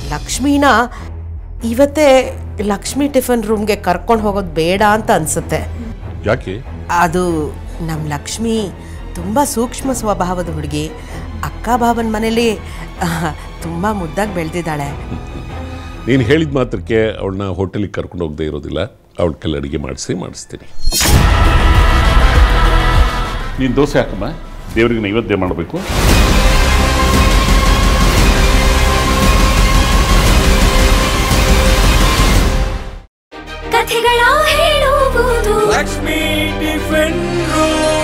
ಲಕ್ಷ್ಮೀನ ಇವತ್ತೇ ಲಕ್ಷ್ಮಿ ಟಿಫನ್ ರೂಮ್ಗೆ ಕರ್ಕೊಂಡು ಹೋಗೋದು ಬೇಡ ಅಂತ ಅನ್ಸುತ್ತೆ ಯಾಕೆ ಅದು ನಮ್ಮ ಲಕ್ಷ್ಮಿ ತುಂಬ ಸೂಕ್ಷ್ಮ ಸ್ವಭಾವದ ಹುಡುಗಿ ಅಕ್ಕ ಭಾವನ ಮನೇಲಿ ತುಂಬ ಮುದ್ದಾಗಿ ಬೆಳೆದಿದ್ದಾಳೆ ನೀನು ಹೇಳಿದ ಮಾತ್ರಕ್ಕೆ ಅವಳನ್ನ ಹೋಟೆಲಿಗೆ ಕರ್ಕೊಂಡು ಹೋಗದೆ ಇರೋದಿಲ್ಲ ಅವಳ ಕೈಲಿ ಅಡುಗೆ ಮಾಡಿಸಿ ಮಾಡಿಸ್ತೀನಿ ನೀನು ದೋಸೆ ಹಾಕಮ್ಮ ದೇವರಿಗೆ ನೈವೇದ್ಯ ಮಾಡಬೇಕು ಕಥೆಗಳ ಹೇಳುವುದು ಲಕ್ಷ್ಮೀ ಟಿಫಿನ್ ರೂಮ್